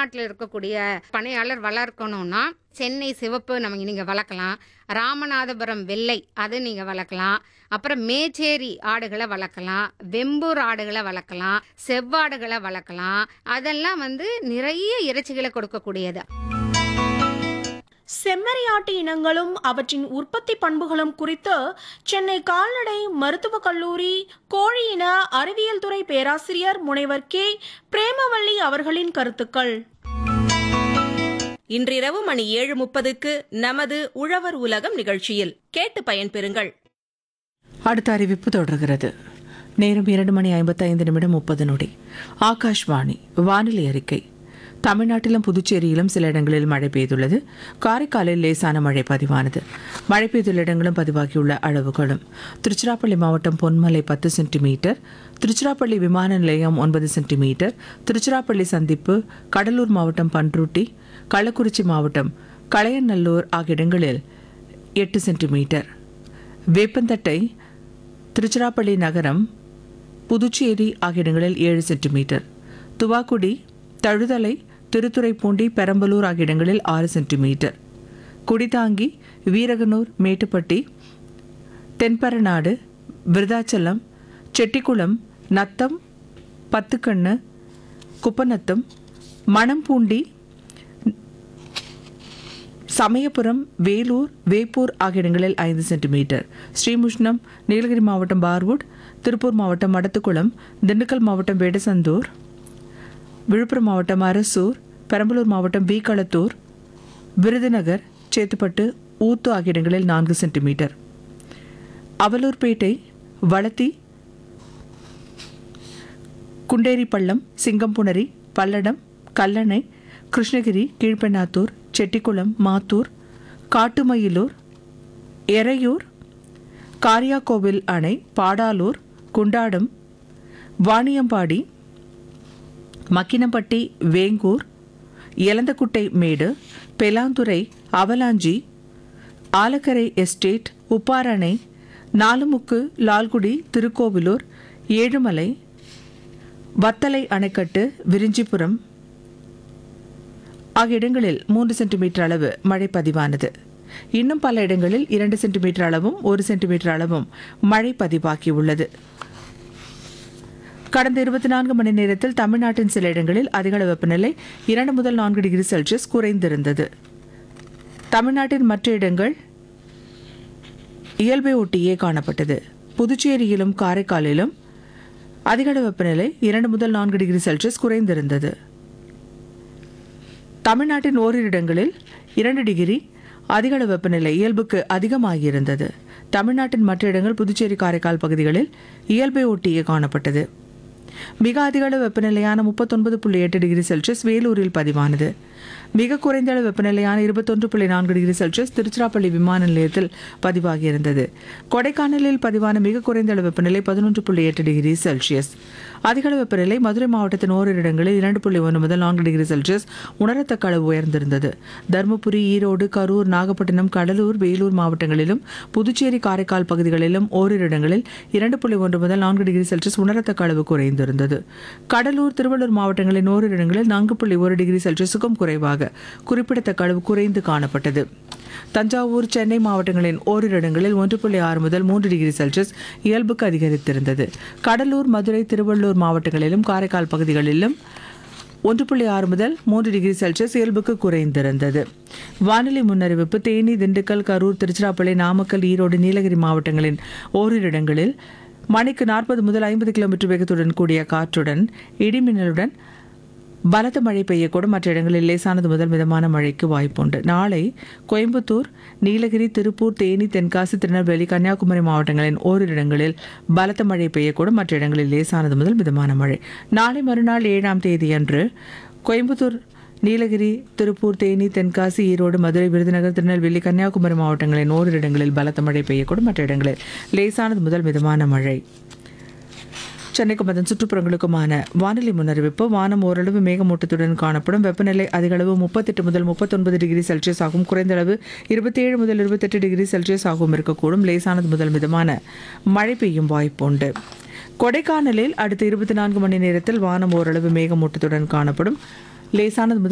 தமிழ்நாட்டில் இருக்கக்கூடிய பனையாளர் வளர்க்கணும்னா சென்னை சிவப்பு நம்ம நீங்கள் வளர்க்கலாம் ராமநாதபுரம் வெள்ளை அது நீங்கள் வளர்க்கலாம் அப்புறம் மேச்சேரி ஆடுகளை வளர்க்கலாம் வெம்பூர் ஆடுகளை வளர்க்கலாம் செவ்வாடுகளை வளர்க்கலாம் அதெல்லாம் வந்து நிறைய இறைச்சிகளை கொடுக்கக்கூடியது செம்மறியாட்டு இனங்களும் அவற்றின் உற்பத்தி பண்புகளும் குறித்து சென்னை கால்நடை மருத்துவக் கல்லூரி கோழி இன அறிவியல் துறை பேராசிரியர் முனைவர் கே பிரேமவள்ளி அவர்களின் கருத்துக்கள் இன்றிரவு மணி ஏழு முப்பதுக்கு நமது உழவர் உலகம் நிகழ்ச்சியில் கேட்டு பயன்பெறுங்கள் அடுத்த அறிவிப்பு தொடர்கிறது நேரம் இரண்டு மணி ஐம்பத்தைந்து நிமிடம் முப்பது நொடி ஆகாஷ்வாணி வானிலை அறிக்கை தமிழ்நாட்டிலும் புதுச்சேரியிலும் சில இடங்களில் மழை பெய்துள்ளது காரைக்காலில் லேசான மழை பதிவானது மழை பெய்துள்ள இடங்களும் பதிவாகியுள்ள அளவுகளும் திருச்சிராப்பள்ளி மாவட்டம் பொன்மலை பத்து சென்டிமீட்டர் திருச்சிராப்பள்ளி விமான நிலையம் ஒன்பது சென்டிமீட்டர் திருச்சிராப்பள்ளி சந்திப்பு கடலூர் மாவட்டம் பன்ருட்டி கள்ளக்குறிச்சி மாவட்டம் களையநல்லூர் ஆகிய இடங்களில் எட்டு சென்டிமீட்டர் வேப்பந்தட்டை திருச்சிராப்பள்ளி நகரம் புதுச்சேரி ஆகிய இடங்களில் ஏழு சென்டிமீட்டர் துவாக்குடி தழுதலை திருத்துறைப்பூண்டி பெரம்பலூர் ஆகிய இடங்களில் ஆறு சென்டிமீட்டர் குடிதாங்கி வீரகனூர் மேட்டுப்பட்டி தென்பரநாடு விருதாச்சலம் செட்டிக்குளம் நத்தம் பத்துக்கண்ணு குப்பநத்தம் மணம்பூண்டி சமயபுரம் வேலூர் வேப்பூர் ஆகிய இடங்களில் ஐந்து சென்டிமீட்டர் ஸ்ரீமுஷ்ணம் நீலகிரி மாவட்டம் பார்வுட் திருப்பூர் மாவட்டம் மடத்துக்குளம் திண்டுக்கல் மாவட்டம் வேடசந்தூர் விழுப்புரம் மாவட்டம் அரசூர் பெரம்பலூர் மாவட்டம் வீக்களத்தூர் விருதுநகர் சேத்துப்பட்டு ஊத்து ஆகிய இடங்களில் நான்கு சென்டிமீட்டர் அவலூர்பேட்டை வளத்தி குண்டேரிப்பள்ளம் சிங்கம்புணரி பல்லடம் கல்லணை கிருஷ்ணகிரி கீழ்பெண்ணாத்தூர் செட்டிக்குளம் மாத்தூர் காட்டுமயிலூர் எறையூர் காரியாக்கோவில் அணை பாடாலூர் குண்டாடம் வாணியம்பாடி மக்கினப்பட்டி வேங்கூர் எலந்தக்குட்டை மேடு பெலாந்துறை அவலாஞ்சி ஆலக்கரை எஸ்டேட் உப்பாரணை நாலுமுக்கு லால்குடி திருக்கோவிலூர் ஏழுமலை வத்தலை அணைக்கட்டு விரிஞ்சிபுரம் ஆகிய இடங்களில் மூன்று சென்டிமீட்டர் அளவு மழை பதிவானது இன்னும் பல இடங்களில் இரண்டு சென்டிமீட்டர் அளவும் ஒரு சென்டிமீட்டர் அளவும் மழை பதிவாகியுள்ளது கடந்த இருபத்தி நான்கு மணி நேரத்தில் தமிழ்நாட்டின் சில இடங்களில் அதிகளவு வெப்பநிலை இரண்டு முதல் நான்கு டிகிரி செல்சியஸ் குறைந்திருந்தது தமிழ்நாட்டின் மற்ற இடங்கள் இயல்பை ஒட்டியே காணப்பட்டது புதுச்சேரியிலும் காரைக்காலிலும் அதிகளவு வெப்பநிலை இரண்டு முதல் நான்கு டிகிரி செல்சியஸ் குறைந்திருந்தது தமிழ்நாட்டின் ஓரிரு இடங்களில் இரண்டு டிகிரி அதிகளவு வெப்பநிலை இயல்புக்கு அதிகமாகியிருந்தது தமிழ்நாட்டின் மற்ற இடங்கள் புதுச்சேரி காரைக்கால் பகுதிகளில் இயல்பை ஒட்டியே காணப்பட்டது மிக அதிகளவு வெப்பநிலையான முப்பத்தொன்பது புள்ளி எட்டு டிகிரி செல்சியஸ் வேலூரில் பதிவானது மிக குறைந்த அளவு வெப்பநிலையான இருபத்தொன்று புள்ளி நான்கு டிகிரி செல்சியஸ் திருச்சிராப்பள்ளி விமான நிலையத்தில் பதிவாகியிருந்தது கொடைக்கானலில் பதிவான மிக குறைந்த அளவு வெப்பநிலை பதினொன்று புள்ளி எட்டு டிகிரி செல்சியஸ் அதிகளவு வெப்பநிலை மதுரை மாவட்டத்தின் ஓரிரு இடங்களில் இரண்டு புள்ளி ஒன்று முதல் நான்கு டிகிரி செல்சியஸ் உணரத்தக்க அளவு உயர்ந்திருந்தது தருமபுரி ஈரோடு கரூர் நாகப்பட்டினம் கடலூர் வேலூர் மாவட்டங்களிலும் புதுச்சேரி காரைக்கால் பகுதிகளிலும் ஓரிரு இடங்களில் இரண்டு புள்ளி ஒன்று முதல் நான்கு டிகிரி செல்சியஸ் உணரத்தக்க அளவு குறைந்திருந்தது கடலூர் திருவள்ளூர் மாவட்டங்களின் ஓரிரு இடங்களில் நான்கு புள்ளி ஒரு டிகிரி செல்சியஸுக்கும் குறைவாக குறிப்பிடத்தக்க அளவு குறைந்து காணப்பட்டது தஞ்சாவூர் சென்னை மாவட்டங்களின் ஓரிரு இடங்களில் ஒன்று புள்ளி ஆறு முதல் மூன்று டிகிரி செல்சியஸ் இயல்புக்கு அதிகரித்திருந்தது கடலூர் மதுரை திருவள்ளூர் மாவட்டங்களிலும் காரைக்கால் பகுதிகளிலும் ஒன்று புள்ளி ஆறு முதல் மூன்று டிகிரி செல்சியஸ் இயல்புக்கு குறைந்திருந்தது வானிலை முன்னறிவிப்பு தேனி திண்டுக்கல் கரூர் திருச்சிராப்பள்ளி நாமக்கல் ஈரோடு நீலகிரி மாவட்டங்களின் ஓரிரு இடங்களில் மணிக்கு நாற்பது முதல் ஐம்பது கிலோமீட்டர் வேகத்துடன் கூடிய காற்றுடன் இடிமின்னலுடன் பலத்த மழை பெய்யக்கூடும் மற்ற இடங்களில் லேசானது முதல் மிதமான மழைக்கு வாய்ப்புண்டு நாளை கோயம்புத்தூர் நீலகிரி திருப்பூர் தேனி தென்காசி திருநெல்வேலி கன்னியாகுமரி மாவட்டங்களின் ஓரிரு இடங்களில் பலத்த மழை பெய்யக்கூடும் மற்ற இடங்களில் லேசானது முதல் மிதமான மழை நாளை மறுநாள் ஏழாம் தேதியன்று கோயம்புத்தூர் நீலகிரி திருப்பூர் தேனி தென்காசி ஈரோடு மதுரை விருதுநகர் திருநெல்வேலி கன்னியாகுமரி மாவட்டங்களின் ஓரிரு இடங்களில் பலத்த மழை பெய்யக்கூடும் மற்ற இடங்களில் லேசானது முதல் மிதமான மழை சென்னைக்கும் அதன் சுற்றுப்புறங்களுக்குமான வானிலை முன்னறிவிப்பு வானம் ஓரளவு மேகமூட்டத்துடன் காணப்படும் வெப்பநிலை அதிகளவு முப்பத்தெட்டு முதல் முப்பத்தொன்பது டிகிரி செல்சியஸ் ஆகும் குறைந்த அளவு இருபத்தேழு முதல் இருபத்தெட்டு டிகிரி செல்சியஸ் ஆகவும் இருக்கக்கூடும் லேசானது முதல் மிதமான மழை பெய்யும் வாய்ப்புண்டு கொடைக்கானலில் அடுத்த இருபத்தி நான்கு மணி நேரத்தில் வானம் ஓரளவு மேகமூட்டத்துடன் காணப்படும் லேசானது முதல்